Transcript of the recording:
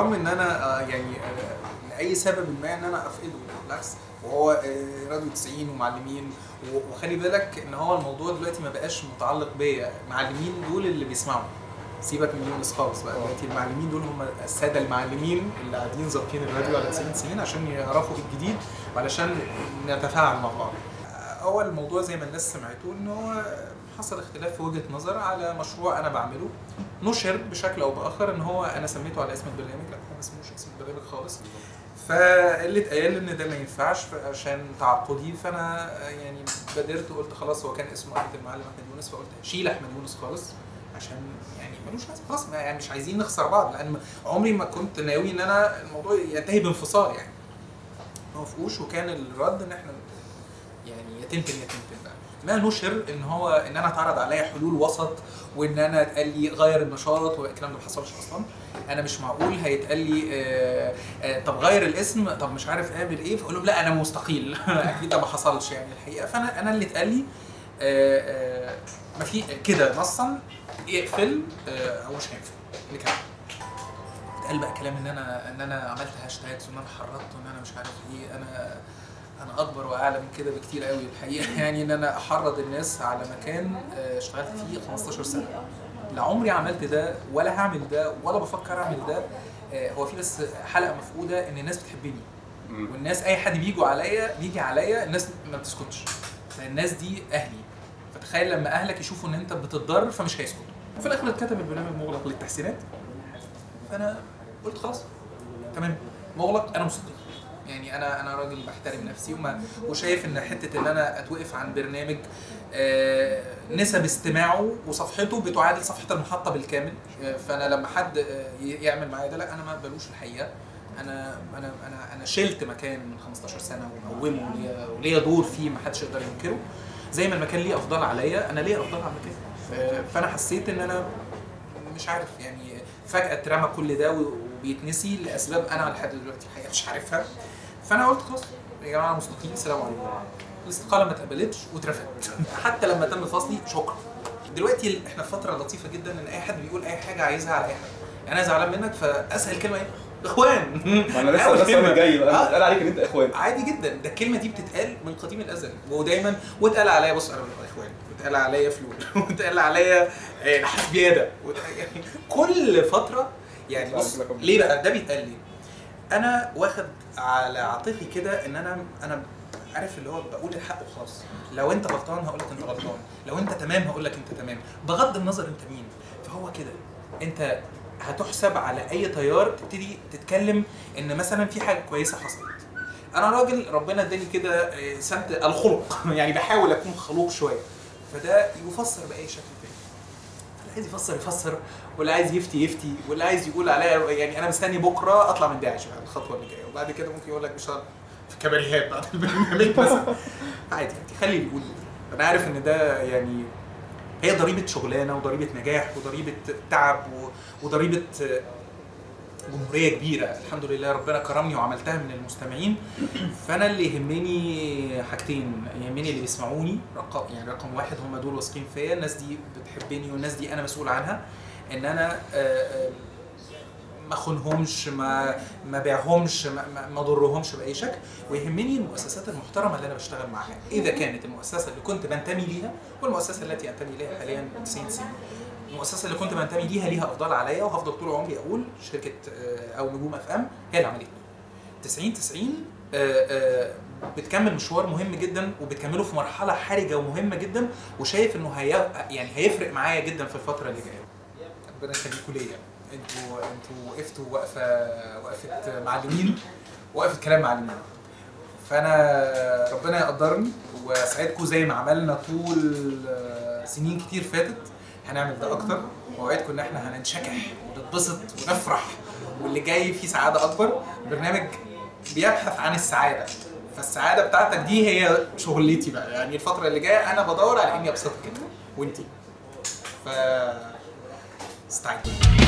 حرام ان انا آه، يعني آه، لاي سبب ما ان انا افقده بالعكس وهو آه، راديو 90 ومعلمين و- وخلي بالك ان هو الموضوع دلوقتي ما بقاش متعلق بيا معلمين دول اللي بيسمعوا سيبك من يونس خالص بقى دلوقتي المعلمين دول هم الساده المعلمين اللي قاعدين ظابطين الراديو على 90 90 عشان يعرفوا الجديد وعلشان نتفاعل مع بعض. هو الموضوع زي ما الناس سمعته ان هو حصل اختلاف في وجهه نظر على مشروع انا بعمله نشر بشكل او باخر ان هو انا سميته على اسم البرنامج لا هو ما اسموش اسم البرنامج خالص فاللي اتقال ان ده ما ينفعش عشان تعاقدي فانا يعني بادرت وقلت خلاص هو كان اسمه احمد المعلم احمد يونس فقلت شيل احمد يونس خالص عشان يعني ملوش لازمه خلاص ما- يعني مش عايزين نخسر بعض لان عمري ما كنت ناوي ان انا الموضوع ينتهي بانفصال يعني ما وافقوش وكان الرد ان احنا يعني يا تنتن يا تنتن بقى ما نشر ان هو ان انا اتعرض عليا حلول وسط وان انا اتقال لي غير النشاط والكلام ده ما حصلش اصلا انا مش معقول هيتقال لي آه آه طب غير الاسم طب مش عارف اعمل ايه فاقول لهم لا انا مستقيل اكيد ده ما حصلش يعني الحقيقه فانا انا اللي اتقال لي آه آه ما في كده نصا اقفل آه او مش هينفع نكمل اتقال بقى كلام ان انا ان انا عملت هاشتاجز وان انا حرضت وان انا مش عارف ايه انا انا اكبر واعلى من كده بكتير قوي الحقيقه يعني ان انا احرض الناس على مكان آه، اشتغلت فيه 15 سنه لا عمري عملت ده ولا هعمل ده ولا بفكر اعمل ده آه، هو في بس حلقه مفقوده ان الناس بتحبني مم. والناس اي حد بيجوا عليا بيجي عليا الناس ما بتسكتش لان الناس دي اهلي فتخيل لما اهلك يشوفوا ان انت بتتضرر فمش هيسكتوا وفي الاخر اتكتب البرنامج مغلق للتحسينات فانا قلت خلاص تمام مغلق انا مستقيل يعني انا انا راجل بحترم نفسي وما وشايف ان حته ان انا اتوقف عن برنامج آه، نسب استماعه وصفحته بتعادل صفحه المحطه بالكامل آه، فانا لما حد آه، ي- يعمل معايا ده لا انا ما اقبلوش الحقيقه انا انا انا انا شلت مكان من 15 سنه ومقومه وليا- وليا دور فيه ما حدش يقدر ينكره زي ما المكان ليه افضل عليا انا ليا افضل على المكان ف- فانا حسيت ان انا مش عارف يعني فجاه اترمى كل ده و- وبيتنسي لاسباب انا لحد دلوقتي الحقيقه مش عارفها فانا قلت خلاص يا جماعه انا مستقيل السلام عليكم الاستقاله ما اتقبلتش واترفضت حتى لما تم فصلي شكرا دلوقتي احنا في فتره لطيفه جدا ان اي حد بيقول اي حاجه عايزها على اي حد انا زعلان منك فاسهل كلمه ايه اخوان ما انا لسه أول ده السؤال كلمة. الجاي بقى آه. اتقال عليك ان انت اخوان عادي جدا ده الكلمه دي بتتقال من قديم الازل ودايما واتقال عليا بص انا من الاخوان واتقال عليا فلول واتقال عليا آه، نحاس بياده وات- يعني كل فتره يعني بص ليه بقى ده بيتقال لي انا واخد على عاطفي كده ان انا انا عارف اللي هو بقول الحق وخلاص لو انت غلطان هقول لك انت غلطان لو انت تمام هقول لك انت تمام بغض النظر انت مين فهو كده انت هتحسب على اي تيار تبتدي تتكلم ان مثلا في حاجه كويسه حصلت انا راجل ربنا اداني كده آه، سمت الخلق يعني بحاول اكون خلوق شويه فده يفسر باي شكل تاني اللي عايز يفسر يفسر واللي عايز يفتي يفتي واللي عايز يقول عليا يعني انا مستني بكره اطلع من داعش بقى الخطوه اللي جايه وبعد كده ممكن يقول لك مش في كباريهات بعد البرنامج مثلا عادي عادي خلي اللي يقول انا عارف ان ده يعني هي ضريبه شغلانه وضريبه نجاح وضريبه تعب و- وضريبه جمهوريه كبيره الحمد لله ربنا كرمني وعملتها من المستمعين فانا اللي يهمني حاجتين يهمني اللي بيسمعوني رقم يعني رقم واحد هم دول واثقين فيا الناس دي بتحبني والناس دي انا مسؤول عنها ان انا آه، آه، ما اخونهمش ما ما بيعهمش ما, ما- ما اضرهمش باي شكل ويهمني المؤسسات المحترمه اللي انا بشتغل معاها اذا كانت المؤسسه اللي كنت بنتمي ليها والمؤسسه التي انتمي اليها حاليا 90 سنه المؤسسه اللي كنت بنتمي ليها ليها افضل عليا وهفضل طول عمري اقول شركه آه، او نجوم اف ام هي اللي عملتني 90 90 آه، آه، بتكمل مشوار مهم جدا وبتكمله في مرحله حرجه ومهمه جدا وشايف انه هي يعني هيفرق معايا جدا في الفتره اللي جايه ربنا يخليكوا ليا انتوا انتوا وقفتوا وقفه وقفه معلمين وقفه كلام معلمين فانا ربنا يقدرني واسعدكم زي ما عملنا طول آه، سنين كتير فاتت هنعمل ده اكتر واوعدكم ان احنا هننشكح ونتبسط ونفرح واللي جاي فيه سعاده اكبر برنامج بيبحث عن السعاده فالسعاده بتاعتك دي هي شغلتي بقى يعني الفتره اللي جايه انا بدور على اني ابسطك كده وانتي ف استعدوا